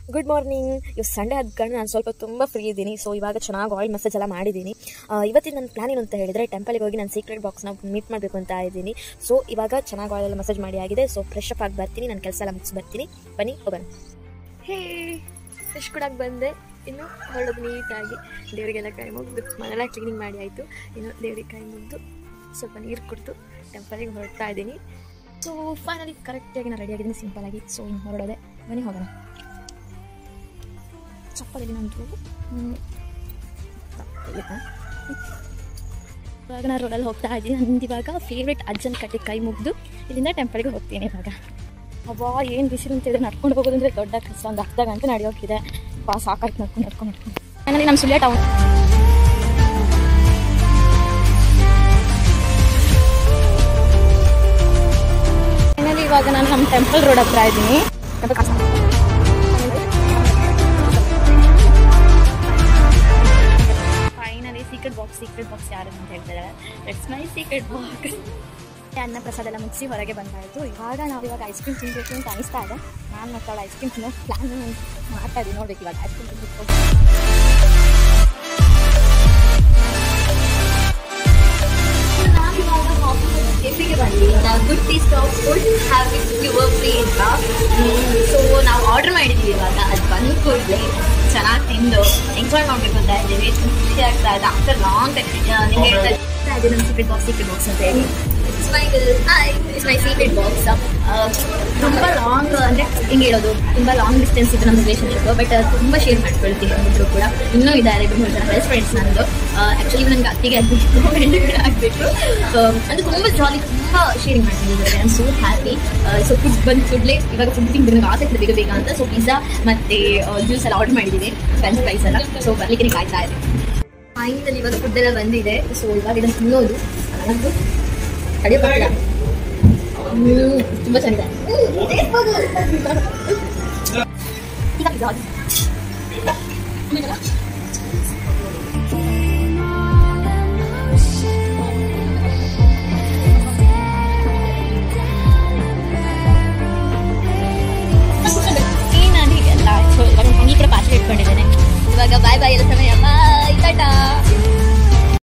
Good morning ಇವ್ Sunday ಆದ ಕಾರಣ ನಾನು ಸ್ವಲ್ಪ ತುಂಬ ಫ್ರೀ ಇದ್ದೀನಿ ಸೊ ಇವಾಗ ಚೆನ್ನಾಗಿ ಆಯಿಲ್ ಮಸಾಜ್ ಎಲ್ಲ ಮಾಡಿದ್ದೀನಿ ಆ, ಇವತ್ತಿನ ನನ್ನ ಪ್ಲಾನ್ ಏನು ಅಂತ ಹೇಳಿದ್ರೆ ಟೆಂಪಲ್ಗೆ ಹೋಗಿ ನಾನು ಸೀಕ್ರೆಟ್ ಬಾಕ್ಸ್ನ ಮೀಟ್ ಮಾಡಬೇಕು ಅಂತ ಇದ್ದೀನಿ ಸೊ ಇವಾಗ ಚೆನ್ನಾಗಿ ಆಯಿಲ್ ಎಲ್ಲ ಮಸಾಜ್ ಮಾಡಿ ಆಗಿದೆ ಸೊ ಫ್ರೆಶ್ ಅಪ್ ಆಗಿ ಬರ್ತೀನಿ ನನ್ನ ಕೆಲಸ ಎಲ್ಲ ಮುಗಿಸಿ ಬರ್ತೀನಿ ಬನ್ನಿ ಹೋಗೋಣ ಹೇ ಫ್ರೆಶ್ ಕೂಡ ಬಂದೆ ಇನ್ನು ಹೊರಡೋದು ನೀಟಾಗಿ ದೇವರಿಗೆಲ್ಲ ಕೈ ಮುಗಿದು ಮನೆಲ್ಲ ಕ್ಲೀನಿಂಗ್ ಮಾಡಿ ಆಯಿತು ಇನ್ನು ದೇವರಿಗೆ ಕೈ ಮುಗಿದು ಸ್ವಲ್ಪ ನೀರು ಕುಡಿದು ಟೆಂಪಲಿಗೆ ಹೊರಡ್ತಾ ಇದ್ದೀನಿ ಸೊ ಫೈನಲಿ ಕರೆಕ್ಟಾಗಿ ನಾನು ರೆಡಿ ಆಗಿದ್ದೀನಿ ಸಿಂಪಲಾಗಿ ಸೊ ಇನ್ನು ಹೊರಡೋದೆ ಬನ್ನಿ ಹೋಗೋಣ ಚಪ್ಪಲಿ ನಂತರ ಇವಾಗ ನಾನು ರೋಡಲ್ಲಿ ಹೋಗ್ತಾ ಇದ್ದೀನಿ ನಂದು ಇವಾಗ ಫೇವ್ರೆಟ್ ಅಜ್ಜನ ಕಟ್ಟಿ ಕೈ ಮುಗಿದು ಇಲ್ಲಿಂದ ಟೆಂಪಲ್ಗೆ ಹೋಗ್ತೀನಿ ಇವಾಗ ಅಬ್ಬಾ ಏನು ಬಿಸಿಲು ಅಂತಿದೆ ನಡ್ಕೊಂಡು ಹೋಗೋದಂದ್ರೆ ದೊಡ್ಡ ಕಷ್ಟ ಒಂದು ಅರ್ಧ ಗಂಟೆ ನಡೆಯೋಕ್ಕಿದೆ ಬಾ ಸಾಕಾಯ್ತು ನಡ್ಕೊಂಡು ನಡ್ಕೊಂಡು ನಡ್ಕೊಂಡು ಫೈನಲಿ ನಮ್ಮ ಸುಳ್ಯ ಟೌನ್ ಫೈನಲಿ ಇವಾಗ ನಾನು ನಮ್ಮ ಟೆಂಪಲ್ ರೋಡ್ ಹತ್ರ ಇದ್ದೀನಿ finally secret box secret box ಯಾರು ಅಂತ ಹೇಳ್ತಾರೆ ಇಟ್ಸ್ ಮೈ ಸೀಕ್ರೆಟ್ ಬಾಕ್ಸ್ ಅನ್ನ ಪ್ರಸಾದ ಎಲ್ಲ ಮುಗಿಸಿ ಹೊರಗೆ ಬಂದಾಯಿತು ಇವಾಗ ನಾವು ಇವಾಗ ಐಸ್ ಕ್ರೀಮ್ ತಿನ್ಬೇಕು ಅಂತ ಅನಿಸ್ತಾ ಇದೆ ನಾನು ಮತ್ತೆ ಅವಳು ಐಸ್ ಕ್ರೀಮ್ ತಿನ್ನೋ ಪ್ಲಾನ್ ಮಾಡ್ತಾ ಇದ್ದೀನಿ ನೋಡ್ಬೇಕು ಇವಾಗ ಐಸ್ ಕ್ರೀಮ್ ತಿನ್ಬೇಕು ಕೆಫಿಗೆ ಬಂದ್ವಿ ನಾವು good taste of food habit your free ಅಂತ ಸೊ ನಾವು ಆರ್ಡರ್ ಮಾಡಿದ್ದೀವಿ ಇವಾಗ ಅದು ಬಂದು ಕೂಡಲೇ ಚೆನ್ನಾಗಿ ತಿಂದು ಎಂಜಾಯ್ ಮಾಡಬೇಕು ಅಂತ ಇದ್ದೀವಿ ಖುಷಿ ಆಗ್ತಾ ಇದೆ ಆಫ್ಟರ್ ಲಾಂಗ್ ಟೈಮ್ ನಿಮ್ಗೆ ಹೇಳ್ತಾ ಇದೆ ನಮ್ಮ ಸೀಕ್ರೆಟ್ ಬಾಕ್ಸ್ ಸೀಕ್ರೆಟ್ ಬಾಕ್ಸ್ ಅಂತ ಹೇಳಿ it's my it's my secret box ತುಂಬ ಲಾಂಗ್ ಅಂದರೆ ಹಿಂಗೆ ಹೇಳೋದು ತುಂಬ ಲಾಂಗ್ ಡಿಸ್ಟೆನ್ಸ್ ಇದೆ ನಮ್ಮ ರಿಲೇಷನ್ಶಿಪ್ ಬಟ್ ತುಂಬ ಶೇರ್ ಮಾಡ್ಕೊಳ್ತೀವಿ ಅಂದ್ರೂ ಕೂಡ ಇನ್ನೂ ಇದ್ದಾರೆ ಮೂರು ಜನ ಬೆಸ್ಟ್ ಫ್ರೆಂಡ್ಸ್ ನಂದು ಆ್ಯಕ್ಚುಲಿ ನನಗೆ ಅತ್ತಿಗೆ ಆಗಬೇಕು ಹೆಣ್ಣಿಗೆ ಆಗಬೇಕು ಅದು ತುಂಬ ಜಾಲಿ ತುಂಬ ಶೇರಿಂಗ್ ಮಾಡ್ತಿದ್ದಾರೆ I am so happy so food ಬಂದು ಕೂಡಲೇ ಇವಾಗ ಫುಡ್ ತಿಂದು ನನಗೆ ಆಸಕ್ತಿ ಬೇಗ ಬೇಗ ಅಂತ ಸೊ ಪಿಜ್ಜಾ ಮತ್ತು ಜ್ಯೂಸ್ ಎಲ್ಲ ಆರ್ಡರ್ ಮಾಡಿದ್ದೀವಿ ಫ್ರೆಂಚ್ ಫ್ರೈಸ್ ಎಲ್ಲ ಸೊ ಬರ್ಲಿಕ್ಕೆ ಕಾಯ್ತಾ ಇದೆ ಫೈನಲ್ ಇವಾಗ ಫುಡ್ ಎಲ್ಲ ಬಂದಿದೆ ಸೊ ಇವಾಗ ಇದನ್ನು ತಿನ್ನೋದು ನನಗೂ ತಡೆಯೋಕ್ಕಾಗಿಲ್ಲ ಹ್ಮ್, ತುಂಬ ಚೆನ್ನಾಗಿದೆ ಈಗ pizza ಆರ್ಡರ್. ಏನಾಗಿ ಎಲ್ಲ ಸೊ ಇವಾಗ ತಂಗಿ ಕೂಡ ಪಾತ್ರೆ ಇಟ್ಕೊಂಡಿದ್ದೇನೆ ಇವಾಗ ಬಾಯ್ ಬಾಯ್ ಎಲ್ಲ ಸಮಯ ಬಾಯ್ ಟಾಟಾ